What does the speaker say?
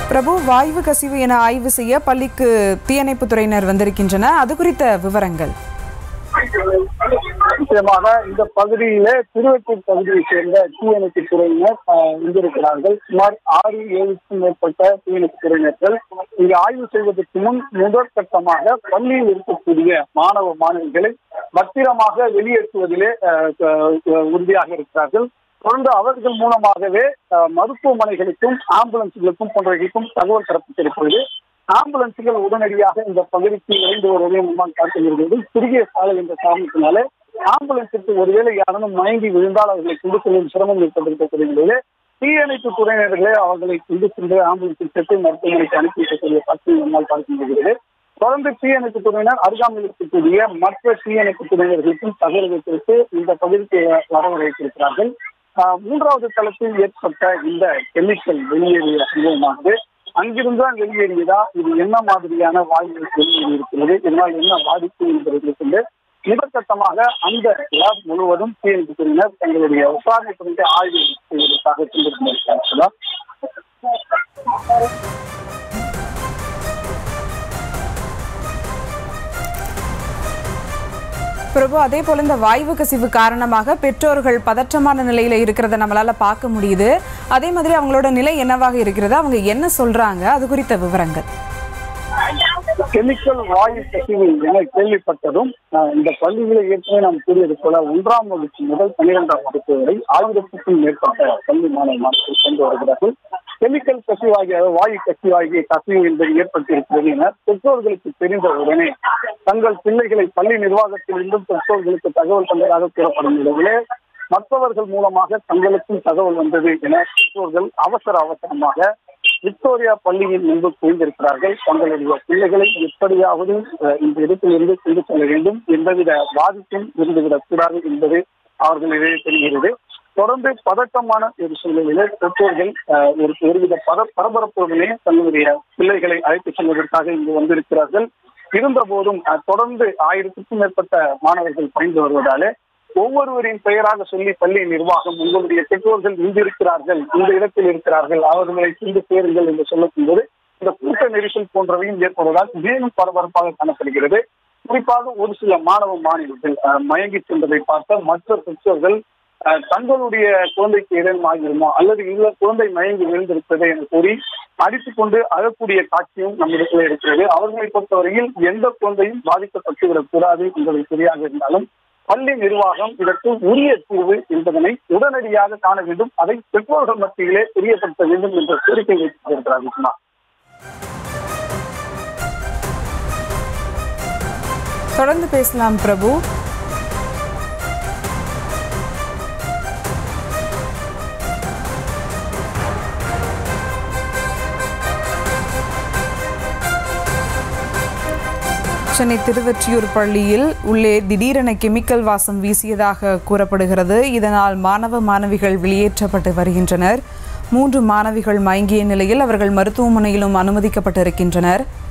பிரபு வாயு கசிவு என ஆய்வு செய்ய பள்ளிக்கு தீயணைப்பு துறையினர் வந்திருக்கின்றன அது குறித்த விவரங்கள் நிச்சயமாக இந்த பகுதியிலே திருவெட்டூர் பகுதியை சேர்ந்த தீயணைப்பு துறையினர் ஆஹ், வந்திருக்கிறார்கள் சுமார் ஆறு ஏழுக்கும் மேற்பட்ட தீயணைப்பு துறையினர்கள் இங்கு ஆய்வு செய்வதற்கு முன் முதற்கட்டமாக பள்ளியில் இருக்கக்கூடிய மாணவ மாணவிகளை பத்திரமாக வெளியேற்றுவதிலே ஆஹ், ஆஹ், உறுதியாக இருக்கிறார்கள் தொடர்ந்து அவர்கள் மூலமாகவே ஆஹ், மருத்துவமனைகளுக்கும் ஆம்புலன்ஸ்களுக்கும் போன்றவைகளுக்கும் தகவல் தரப்பட்டிருக்கிறது ஆம்புலன்ஸ்கள் உடனடியாக இந்த பகுதிக்கு விரைந்து வருவதை நம்மால் பார்க்க முடிகிறது குறுகிய சாலை என்ற காரணத்தினாலே ஆம்புலன்ஸுக்கு ஒருவேளை யாரும் மயங்கி விழுந்தால் அவர்களை கொண்டு செல்லும் சிரமம் ஏற்பட்டிருக்கக்கூடிய நிலையிலே தீயணைப்பு துறையினர்களே அவர்களை கொண்டு சென்று ஆம்புலன்ஸில் சேர்த்து மருத்துவமனைக்கு அனுப்பி வைக்கக்கூடிய காட்சியை நம்மால் பார்க்க முடிகிறது தொடர்ந்து தீயணைப்பு துறையினர் அருகாமையில் இருக்கக்கூடிய மற்ற தீயணைப்பு துறையினர்களுக்கும் தகவல்கள் கொடுத்து இந்த பகுதிக்கு வரவழைத்திருக்கிறார்கள் ஆஹ் மூன்றாவது தளத்தில் ஏற்பட்ட இந்த கெமிக்கல் வெளியேறிய சம்பவமானது அங்கிருந்துதான் வெளியேறியதா இது என்ன மாதிரியான வாயுகள் வெளியேறி இருக்கிறது இதனால் என்ன பாதிப்பு என்பதை கொண்டு முதற்கட்டமாக அந்த லேப் முழுவதும் தீயணைப்பு துறையினர் தங்களுடைய விசாரணை குறித்து ஆய்வு செய்வதற்காக சென்றிருக்கிறார்கள் பிரபு அதே போல இந்த வாயு கசிவு காரணமாக பெற்றோர்கள் பதற்றமான நிலையில இருக்கிறத நம்மளால பார்க்க முடியுது அதே மாதிரி அவங்களோட நிலை என்னவாக இருக்கிறது அவங்க என்ன சொல்றாங்க அது குறித்த விவரங்கள் கெமிக்கல் வாயு கசிவு என கேள்விப்பட்டதும் அஹ், இந்த பள்ளிகளை ஏற்கனவே நாம் கூறியது போல ஒன்றாம் வகுப்பு முதல் பன்னிரெண்டாம் வகுப்பு வரை ஆயிரத்துக்கும் மேற்பட்ட பள்ளி மாணவ மாணவர்கள் கொண்டு வருகிறார்கள் கெமிக்கல் கசிவாகிய வாயு கசிவாகிய கசிவு என்பது ஏற்பட்டிருக்கிறது என பெற்றோர்களுக்கு தெரிந்த உடனே தங்கள் பிள்ளைகளை பள்ளி நிர்வாகத்திலிருந்தும் பெற்றோர்களுக்கு தகவல் தந்ததாக கூறப்படும் நிலையிலே மற்றவர்கள் மூலமாக தங்களுக்கும் தகவல் வந்தது என பெற்றோர்கள் அவசர அவசரமாக விக்டோரியா பள்ளியின் முன்பு குவிந்திருக்கிறார்கள் தங்களுடைய பிள்ளைகளை எப்படியாவது அஹ், இந்த இடத்திலிருந்து கொண்டு செல்ல வேண்டும் எந்தவித பாதிப்பும் இருந்துவிடக் கூடாது என்பது அவர்களிடையே தெரிகிறது தொடர்ந்து பதட்டமான ஒரு சூழ்நிலையில பெற்றோர்கள் அஹ், ஒரு ஒருவித பத பரபரப்புடனே தங்களுடைய பிள்ளைகளை அழைத்து செல்வதற்காக இங்கு வந்திருக்கிறார்கள் இருந்த போதும் அஹ், தொடர்ந்து ஆயிரத்துக்கும் மேற்பட்ட மாணவர்கள் பயின்று வருவதாலே ஒவ்வொருவரின் பெயராக சொல்லி பள்ளி நிர்வாகம் உங்களுடைய பெற்றோர்கள் இங்கு இருக்கிறார்கள் இந்த இடத்தில் இருக்கிறார்கள் அவர்களை சென்று சேருங்கள் என்று சொல்லக்கும் போது இந்த கூட்ட நெரிசல் போன்றவையும் ஏற்படுவதால் மேலும் பரபரப்பாக காணப்படுகிறது குறிப்பாக ஒரு சில மாணவ மாணவிகள் அஹ், மயங்கி சென்றதை பார்த்த மற்ற பெற்றோர்கள் அஹ், தங்களுடைய குழந்தைக்கு ஏதேனும் ஆகிருமோ அல்லது இந்த குழந்தை மயங்கி விழுந்திருப்பது என கூறி அடித்துக் கொண்டு அழக்கூடிய காட்சியும் நம்மிடத்தில் இருக்கிறது அவர்களை பொறுத்தவரையில் எந்த குழந்தையும் பாதிக்கப்பட்டு விடக்கூடாது என்பது சரியாக இருந்தாலும் பள்ளி நிர்வாகம் இதற்கு உரிய தீர்வு என்பதனை உடனடியாக காண வேண்டும் அதை பெற்றோர்கள் மத்தியிலே தெரியப்படுத்த வேண்டும் என்ற கோரிக்கை வைத்திருக்கிறார் விஷ்ணா தொடர்ந்து பேசலாம் பிரபு சென்னை திருவொற்றியூர் பள்ளியில் உள்ளே திடீரென கெமிக்கல் வாசம் வீசியதாக கூறப்படுகிறது இதனால் மாணவ மாணவிகள் வெளியேற்றப்பட்டு வருகின்றனர் மூன்று மாணவிகள் மயங்கிய நிலையில் அவர்கள் மருத்துவமனையிலும் அனுமதிக்கப்பட்டிருக்கின்றனர்